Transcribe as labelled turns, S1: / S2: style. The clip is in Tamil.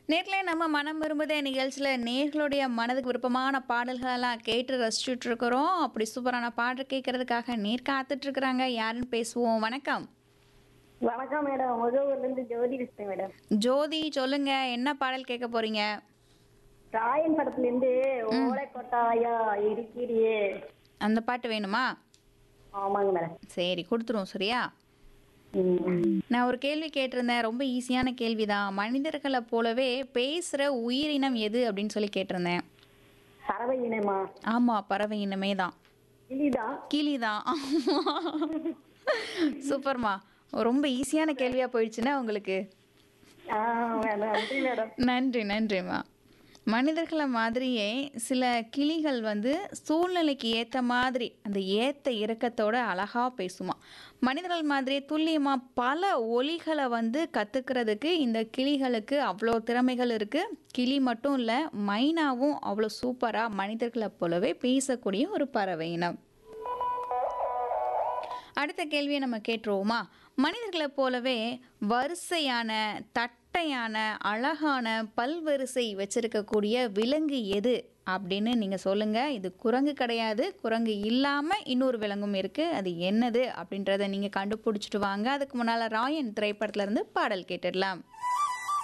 S1: நேர்ல நம்ம மனம் விரும்புதே நிகழ்ச்சியில் நேர்களுடைய மனதுக்கு விருப்பமான பாடல்களெல்லாம் கேட்டு ரசிச்சுட்டு இருக்கிறோம் அப்படி சூப்பரான பாடல் கேட்கறதுக்காக நேர் காத்துட்டு இருக்கிறாங்க யாருன்னு பேசுவோம் வணக்கம்
S2: வணக்கம் மேடம் முகவூர்ல இருந்து ஜோதி பேசுறேன் மேடம்
S1: ஜோதி சொல்லுங்க என்ன பாடல் கேட்க போறீங்க
S2: ராயன் படத்துல இருந்து ஓலை கொட்டாயா இருக்கிறியே
S1: அந்த பாட்டு வேணுமா
S2: ஆமாங்க மேடம்
S1: சரி கொடுத்துருவோம் சரியா
S2: ம்.
S1: நான் ஒரு கேள்வி கேட்டிருந்தேன் ரொம்ப ஈஸியான கேள்விதான் மனிதர்களை போலவே பேசுகிற உயிரினம் எது அப்படின்னு சொல்லி கேட்டிருந்தேன்
S2: பறவை இனமா
S1: ஆமாம் பறவை இனமே தான்
S2: கிளிதான்
S1: கிளி தான் சூப்பர்மா ரொம்ப ஈஸியான கேள்வியாக போயிடுச்சுன்னா உங்களுக்கு
S2: ஆ மேடம் நன்றி மேடம்
S1: நன்றி நன்றிம்மா மனிதர்களை மாதிரியே சில கிளிகள் வந்து சூழ்நிலைக்கு ஏற்ற மாதிரி அந்த ஏத்த இறக்கத்தோட அழகா பேசுமா மனிதர்கள் மாதிரியே துல்லியமாக பல ஒலிகளை வந்து கற்றுக்கிறதுக்கு இந்த கிளிகளுக்கு அவ்வளோ திறமைகள் இருக்குது கிளி மட்டும் இல்லை மைனாவும் அவ்வளோ சூப்பராக மனிதர்களை போலவே பேசக்கூடிய ஒரு பறவை இனம் அடுத்த கேள்வியை நம்ம கேட்டுருவோமா மனிதர்களை போலவே வரிசையான தட்டையான அழகான பல்வரிசை வச்சிருக்கக்கூடிய விலங்கு எது அப்படின்னு நீங்கள் சொல்லுங்கள் இது குரங்கு கிடையாது குரங்கு இல்லாமல் இன்னொரு விலங்கும் இருக்குது அது என்னது அப்படின்றத நீங்கள் கண்டுபிடிச்சிட்டு வாங்க அதுக்கு முன்னால் ராயன் திரைப்படத்துல இருந்து பாடல் கேட்டுடலாம்